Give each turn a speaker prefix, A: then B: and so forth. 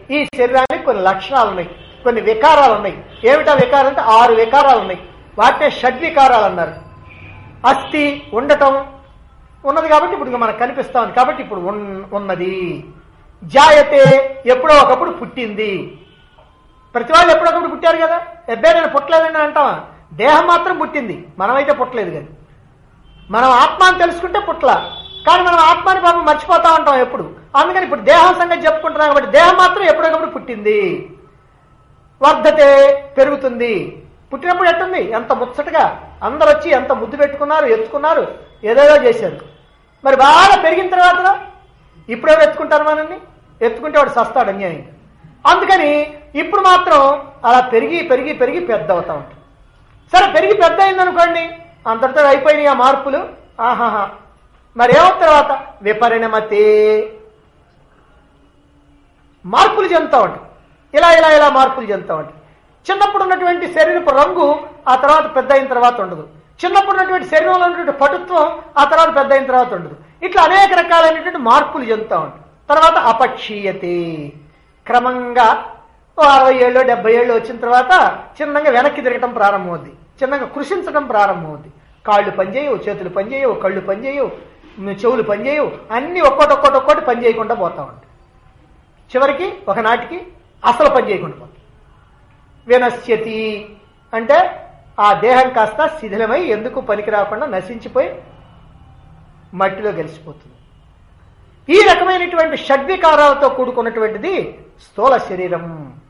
A: ఈ శరీరానికి కొన్ని లక్షణాలు ఉన్నాయి కొన్ని వికారాలు ఉన్నాయి ఏమిటా వికారాలు అంటే ఆరు వికారాలు ఉన్నాయి వాటినే షడ్వికారాలు అన్నారు అస్థి ఉండటం ఉన్నది కాబట్టి ఇప్పుడు ఇంకా మనకు కనిపిస్తా ఉంది కాబట్టి ఇప్పుడు ఉన్- ఉన్నది జాయతే ఎప్పుడో ఒకప్పుడు పుట్టింది ప్రతి వాళ్ళు ఎప్పుడొకప్పుడు పుట్టారు కదా ఎబ్బే నేను పుట్టలేదని అంటావా దేహం మాత్రం పుట్టింది మనమైతే పుట్టలేదు కానీ మనం ఆత్మ అని తెలుసుకుంటే పుట్ల కానీ మనం ఆత్మాని పాపం మర్చిపోతా ఉంటాం ఎప్పుడు అందుకని ఇప్పుడు దేహం సంగతి చెప్పుకుంటున్నాం కాబట్టి దేహం మాత్రం ఎప్పుడొకప్పుడు పుట్టింది వర్ధతే పెరుగుతుంది పుట్టినప్పుడు ఎట్టుంది ఎంత ముచ్చటగా అందరు వచ్చి ఎంత ముద్దు పెట్టుకున్నారు ఎత్తుకున్నారు ఏదేదో చేశారు మరి బాగా పెరిగిన తర్వాత ఇప్పుడేమో ఎత్తుకుంటారు మనల్ని ఎత్తుకుంటే వాడు సస్తాడు అన్యాయంగా అందుకని ఇప్పుడు మాత్రం అలా పెరిగి పెరిగి పెరిగి పెద్ద అవుతా ఉంటాం సరే పెరిగి పెద్ద అయిందనుకోండి అంతటితో అయిపోయినాయి ఆ మార్పులు ఆహాహా మరి ఏమవుతుంది తర్వాత విపరిణమతే మార్పులు చెందుతా ఉంటాయి ఇలా ఇలా ఇలా మార్పులు చెందుతా ఉంటాయి చిన్నప్పుడు ఉన్నటువంటి శరీరపు రంగు ఆ తర్వాత పెద్ద అయిన తర్వాత ఉండదు చిన్నప్పుడు ఉన్నటువంటి శరీరంలో ఉన్నటువంటి పటుత్వం ఆ తర్వాత పెద్ద అయిన తర్వాత ఉండదు ఇట్లా అనేక రకాలైనటువంటి మార్పులు చెందుతా ఉంటాయి తర్వాత అపక్షీయతే క్రమంగా ఓ అరవై ఏళ్ళు డెబ్బై ఏళ్ళు వచ్చిన తర్వాత చిన్నగా వెనక్కి తిరగటం ప్రారంభమవుద్ది చిన్నగా కృషించడం ప్రారంభమవుద్ది కాళ్ళు పనిచేయవు చేతులు పనిచేయవు కళ్ళు పనిచేయవు చెవులు పనిచేయవు అన్ని ఒక్కోటి ఒక్కోటి ఒక్కోటి పని చేయకుండా పోతా ఉంటాయి చివరికి ఒకనాటికి అసలు పని చేయకుండా పోతుంది వినశ్యతి అంటే ఆ దేహం కాస్త శిథిలమై ఎందుకు పనికి రాకుండా నశించిపోయి మట్టిలో గెలిచిపోతుంది ఈ రకమైనటువంటి షడ్వికారాలతో కూడుకున్నటువంటిది స్థూల శరీరం